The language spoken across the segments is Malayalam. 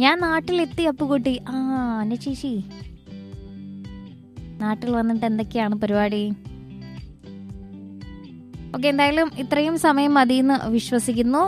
ഞാൻ നാട്ടിലെത്തി അപ്പുകുട്ടി ആ അന്ന ചേച്ചി നാട്ടിൽ വന്നിട്ട് എന്തൊക്കെയാണ് പരിപാടി ഓക്കെ എന്തായാലും ഇത്രയും സമയം മതിയെന്ന് വിശ്വസിക്കുന്നു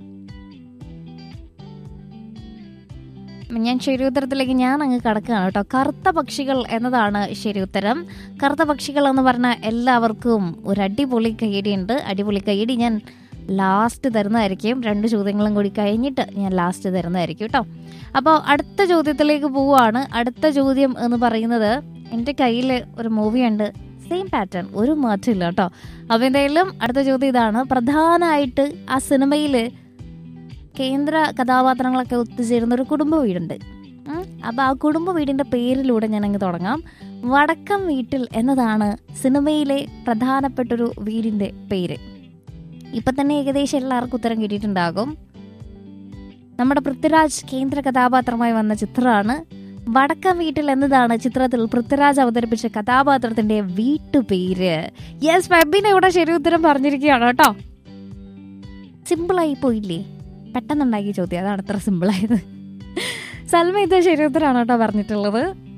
ഞാൻ ശരി ഉത്തരത്തിലേക്ക് ഞാൻ അങ്ങ് കടക്കുകയാണ് കേട്ടോ കറുത്ത പക്ഷികൾ എന്നതാണ് ശരി ഉത്തരം കറുത്ത പക്ഷികൾ എന്ന് പറഞ്ഞാൽ എല്ലാവർക്കും ഒരു അടിപൊളി കൈയടിയുണ്ട് അടിപൊളി കൈയടി ഞാൻ ലാസ്റ്റ് തരുന്നതായിരിക്കും രണ്ട് ചോദ്യങ്ങളും കൂടി കഴിഞ്ഞിട്ട് ഞാൻ ലാസ്റ്റ് തരുന്നതായിരിക്കും കേട്ടോ അപ്പോൾ അടുത്ത ചോദ്യത്തിലേക്ക് പോവുകയാണ് അടുത്ത ചോദ്യം എന്ന് പറയുന്നത് എൻ്റെ കയ്യിൽ ഒരു മൂവിയുണ്ട് സെയിം പാറ്റേൺ ഒരു മാറ്റമില്ല കേട്ടോ അപ്പോൾ എന്തായാലും അടുത്ത ചോദ്യം ഇതാണ് പ്രധാനമായിട്ട് ആ സിനിമയിൽ കേന്ദ്ര കഥാപാത്രങ്ങളൊക്കെ ഒത്തുചേരുന്ന ഒരു കുടുംബ വീടുണ്ട് ഉം. അപ്പൊ ആ കുടുംബ വീടിന്റെ പേരിലൂടെ ഞാൻ അങ്ങ് തുടങ്ങാം വടക്കം വീട്ടിൽ എന്നതാണ് സിനിമയിലെ പ്രധാനപ്പെട്ടൊരു വീടിന്റെ പേര് ഇപ്പൊ തന്നെ ഏകദേശം എല്ലാവർക്കും ഉത്തരം കിട്ടിയിട്ടുണ്ടാകും നമ്മുടെ പൃഥ്വിരാജ് കേന്ദ്ര കഥാപാത്രമായി വന്ന ചിത്രമാണ് വടക്കം വീട്ടിൽ എന്നതാണ് ചിത്രത്തിൽ പൃഥ്വിരാജ് അവതരിപ്പിച്ച കഥാപാത്രത്തിന്റെ വീട്ടുപേര് യെസ് വെബിനെ ഇവിടെ ശരി ഉത്തരം പറഞ്ഞിരിക്കുകയാണ് കേട്ടോ സിമ്പിളായി പോയില്ലേ പെട്ടെന്നുണ്ടാക്കിയ ചോദ്യം അതാണ് അത്ര സിമ്പിളായത് സൽമ ഇത് ശരി ഉത്തരാണ് കേട്ടോ പറഞ്ഞിട്ടുള്ളത്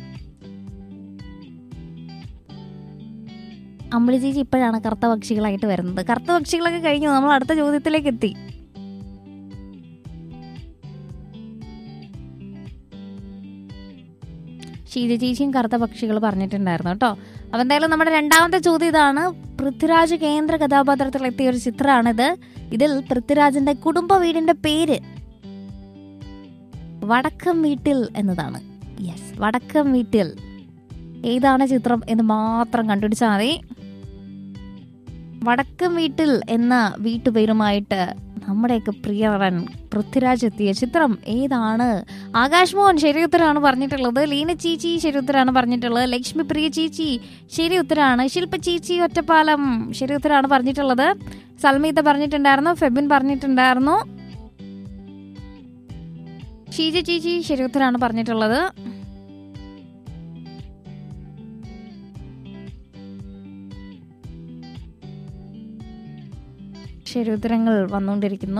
അമ്പിളി ചേച്ചി ഇപ്പോഴാണ് കറുത്ത പക്ഷികളായിട്ട് വരുന്നത് കറുത്ത പക്ഷികളൊക്കെ കഴിഞ്ഞു നമ്മൾ അടുത്ത ചോദ്യത്തിലേക്ക് എത്തി ഷീജ ചേച്ചിയും കറുത്ത പക്ഷികൾ പറഞ്ഞിട്ടുണ്ടായിരുന്നു കേട്ടോ അപ്പൊ എന്തായാലും നമ്മുടെ രണ്ടാമത്തെ ചോദ്യം ഇതാണ് പൃഥ്വിരാജ് കേന്ദ്ര കഥാപാത്രത്തിൽ എത്തിയ ഒരു ചിത്രമാണിത് ഇതിൽ പൃഥ്വിരാജിന്റെ കുടുംബ വീടിന്റെ പേര് വടക്കം വീട്ടിൽ എന്നതാണ് യെസ് വടക്കം വീട്ടിൽ ഏതാണ് ചിത്രം എന്ന് മാത്രം കണ്ടുപിടിച്ചാൽ മതി വടക്കം വീട്ടിൽ എന്ന വീട്ടുപേരുമായിട്ട് നമ്മുടെയൊക്കെ പ്രിയവൻ പൃഥ്വിരാജ് എത്തിയ ചിത്രം ഏതാണ് ആകാശ് മോഹൻ ശരി ഉത്തരമാണ് പറഞ്ഞിട്ടുള്ളത് ലീന ചേച്ചി ശരി ഉത്തരമാണ് പറഞ്ഞിട്ടുള്ളത് ലക്ഷ്മി പ്രിയ ചേച്ചി ശരി ഉത്തരാണ് ശില്പ ചേച്ചി ഒറ്റപ്പാലം ശരി ഉത്തരമാണ് പറഞ്ഞിട്ടുള്ളത് സൽമീത്ത പറഞ്ഞിട്ടുണ്ടായിരുന്നു ഫെബിൻ പറഞ്ഞിട്ടുണ്ടായിരുന്നു ഷീജ ചേച്ചി ശരി ഉത്തരാണ് പറഞ്ഞിട്ടുള്ളത് ശരി ഉത്തരങ്ങൾ വന്നുകൊണ്ടിരിക്കുന്നു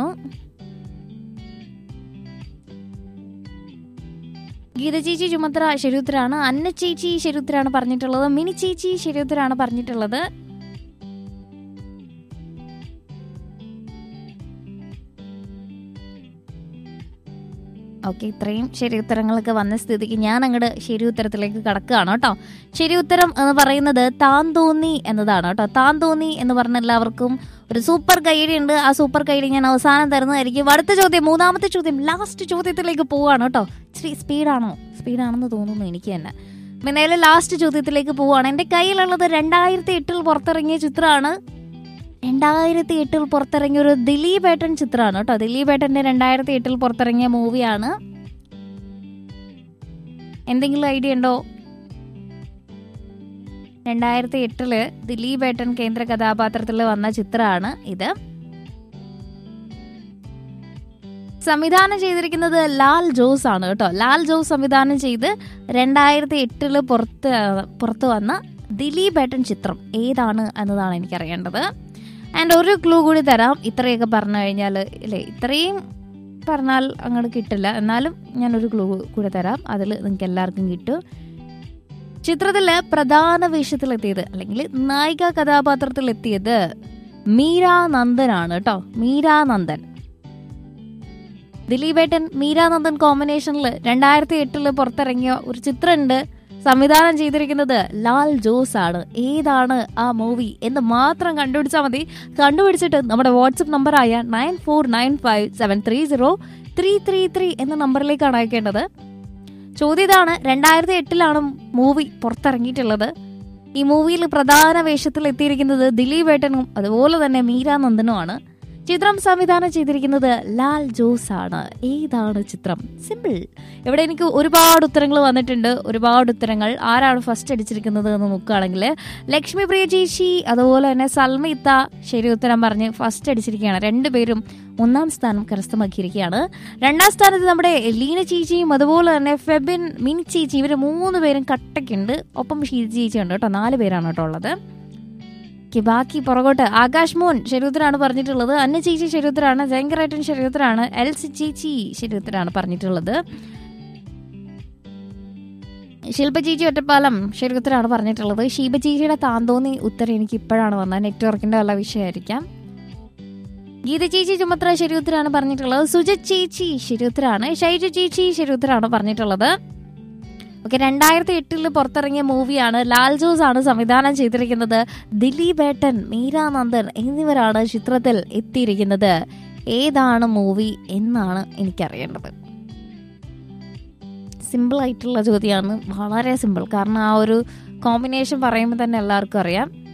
ഗീത ചേച്ചി ചുമത്ര ശരിയുത്തരാണ് അന്ന ചേച്ചി ശരിയുത്തരാണ് പറഞ്ഞിട്ടുള്ളത് മിനി ചേച്ചി ശരിയുത്തരാണ് പറഞ്ഞിട്ടുള്ളത് ഓക്കെ ഇത്രയും ശരി ഉത്തരങ്ങളൊക്കെ വന്ന സ്ഥിതിക്ക് ഞാൻ അങ്ങോട്ട് ശരി ഉത്തരത്തിലേക്ക് കടക്കുകയാണ് കേട്ടോ ശരി ഉത്തരം എന്ന് പറയുന്നത് താൻ തോന്നി എന്നതാണ് കേട്ടോ താൻ തോന്നി എന്ന് പറഞ്ഞ എല്ലാവർക്കും ഒരു സൂപ്പർ കൈഡി ഉണ്ട് ആ സൂപ്പർ കൈഡി ഞാൻ അവസാനം തരുന്നതായിരിക്കും അടുത്ത ചോദ്യം മൂന്നാമത്തെ ചോദ്യം ലാസ്റ്റ് ചോദ്യത്തിലേക്ക് പോവാണ് കേട്ടോ ഇച്ചിരി സ്പീഡാണോ സ്പീഡാണെന്ന് തോന്നുന്നു എനിക്ക് തന്നെ എന്തായാലും ലാസ്റ്റ് ചോദ്യത്തിലേക്ക് പോവാണ് എൻ്റെ കയ്യിലുള്ളത് രണ്ടായിരത്തി എട്ടിൽ പുറത്തിറങ്ങിയ ചിത്രമാണ് രണ്ടായിരത്തി എട്ടിൽ പുറത്തിറങ്ങിയ ഒരു ദിലീപ് ഏട്ടൻ ചിത്രമാണ് കേട്ടോ ദിലീപ് ഏട്ടന്റെ രണ്ടായിരത്തി എട്ടിൽ പുറത്തിറങ്ങിയ മൂവിയാണ് എന്തെങ്കിലും ഐഡിയ ഉണ്ടോ രണ്ടായിരത്തി എട്ടില് ദിലീപ് ഏട്ടൻ കേന്ദ്ര കഥാപാത്രത്തിൽ വന്ന ചിത്രമാണ് ഇത് സംവിധാനം ചെയ്തിരിക്കുന്നത് ലാൽ ജോസ് ആണ് കേട്ടോ ലാൽ ജോസ് സംവിധാനം ചെയ്ത് രണ്ടായിരത്തി എട്ടില് പുറത്ത് പുറത്തു വന്ന ദിലീപ് ഏട്ടൻ ചിത്രം ഏതാണ് എന്നതാണ് എനിക്കറിയേണ്ടത് ആൻഡ് ഒരു ക്ലൂ കൂടി തരാം ഇത്രയൊക്കെ പറഞ്ഞു കഴിഞ്ഞാൽ ഇല്ലേ ഇത്രയും പറഞ്ഞാൽ അങ്ങോട്ട് കിട്ടില്ല എന്നാലും ഞാനൊരു ക്ലൂ കൂടി തരാം അതിൽ നിങ്ങൾക്ക് എല്ലാവർക്കും കിട്ടും ചിത്രത്തിൽ പ്രധാന വേഷത്തിലെത്തിയത് അല്ലെങ്കിൽ നായിക കഥാപാത്രത്തിലെത്തിയത് മീരാ നന്ദനാണ് കേട്ടോ മീരാ നന്ദൻ ദിലീപേട്ടൻ മീരാനന്ദൻ കോമ്പിനേഷനിൽ രണ്ടായിരത്തി എട്ടില് പുറത്തിറങ്ങിയ ഒരു ചിത്രമുണ്ട് സംവിധാനം ചെയ്തിരിക്കുന്നത് ലാൽ ജോസ് ആണ് ഏതാണ് ആ മൂവി എന്ന് മാത്രം കണ്ടുപിടിച്ചാൽ മതി കണ്ടുപിടിച്ചിട്ട് നമ്മുടെ വാട്സപ്പ് നമ്പറായ nine four nine five seven three zero three three three എന്ന നമ്പറിലേക്കാണ് അയക്കേണ്ടത് ചോദ്യം ഇതാണ് രണ്ടായിരത്തി എട്ടിലാണ് മൂവി പുറത്തിറങ്ങിയിട്ടുള്ളത് ഈ മൂവിയിൽ പ്രധാന വേഷത്തിൽ എത്തിയിരിക്കുന്നത് ദിലീപ് ഏട്ടനും അതുപോലെ തന്നെ മീരാനന്ദനുമാണ് ചിത്രം സംവിധാനം ചെയ്തിരിക്കുന്നത് ലാൽ ജോസ് ആണ് ഏതാണ് ചിത്രം സിമ്പിൾ ഇവിടെ എനിക്ക് ഒരുപാട് ഉത്തരങ്ങൾ വന്നിട്ടുണ്ട് ഒരുപാട് ഉത്തരങ്ങൾ ആരാണ് ഫസ്റ്റ് അടിച്ചിരിക്കുന്നത് എന്ന് നോക്കുകയാണെങ്കിൽ ലക്ഷ്മി പ്രിയ ചേച്ചി അതുപോലെ തന്നെ സൽമിത്ത ശരി ഉത്തരം പറഞ്ഞ് ഫസ്റ്റ് അടിച്ചിരിക്കുകയാണ് രണ്ടുപേരും ഒന്നാം സ്ഥാനം കരസ്ഥമാക്കിയിരിക്കുകയാണ് രണ്ടാം സ്ഥാനത്ത് നമ്മുടെ ലീന ചേച്ചിയും അതുപോലെ തന്നെ ഫെബിൻ മിനി ചേച്ചി ഇവർ മൂന്ന് പേരും കട്ടയ്ക്കുണ്ട് ഒപ്പം ഷീജ ചേച്ചി ഉണ്ട് കേട്ടോ നാല് പേരാണ് കേട്ടോ ഉള്ളത് ഓക്കെ ബാക്കി പുറകോട്ട് ആകാശ് മോൻ ശരിയുത്തരാണ് പറഞ്ഞിട്ടുള്ളത് അന്ന ചേച്ചി ശരിയുത്തരാണ് ജയങ്കരേട്ടൻ ശരിയുത്തരാണ് എൽ സി ചേച്ചി ശരിയുത്തരാണ് പറഞ്ഞിട്ടുള്ളത് ശില്പ ചേച്ചി ഒറ്റപ്പാലം ശരി ഉത്തരമാണ് പറഞ്ഞിട്ടുള്ളത് ഷീബ ചേച്ചിയുടെ താന്തോന്നി ഉത്തരം എനിക്ക് ഇപ്പോഴാണ് വന്നത് നെറ്റ്വർക്കിന്റെ വല്ല വിഷയമായിരിക്കാം ഗീത ചേച്ചി ചുമത്ര ശരി ഉത്തരമാണ് പറഞ്ഞിട്ടുള്ളത് സുജ ചേച്ചി ശരി ഉത്തരമാണ് ഷൈജു ചേച്ചി ശരി ഉത്തരമാണ് പറഞ്ഞിട്ടുള്ളത് ഓക്കെ രണ്ടായിരത്തി എട്ടിൽ പുറത്തിറങ്ങിയ മൂവിയാണ് ലാൽ ജോസ് ആണ് സംവിധാനം ചെയ്തിരിക്കുന്നത് ദിലീപ് ഏട്ടൻ മീരാനന്ദൻ എന്നിവരാണ് ചിത്രത്തിൽ എത്തിയിരിക്കുന്നത് ഏതാണ് മൂവി എന്നാണ് എനിക്കറിയേണ്ടത് സിമ്പിൾ ആയിട്ടുള്ള ചോദ്യമാണ് വളരെ സിമ്പിൾ കാരണം ആ ഒരു കോമ്പിനേഷൻ പറയുമ്പോൾ തന്നെ എല്ലാവർക്കും അറിയാം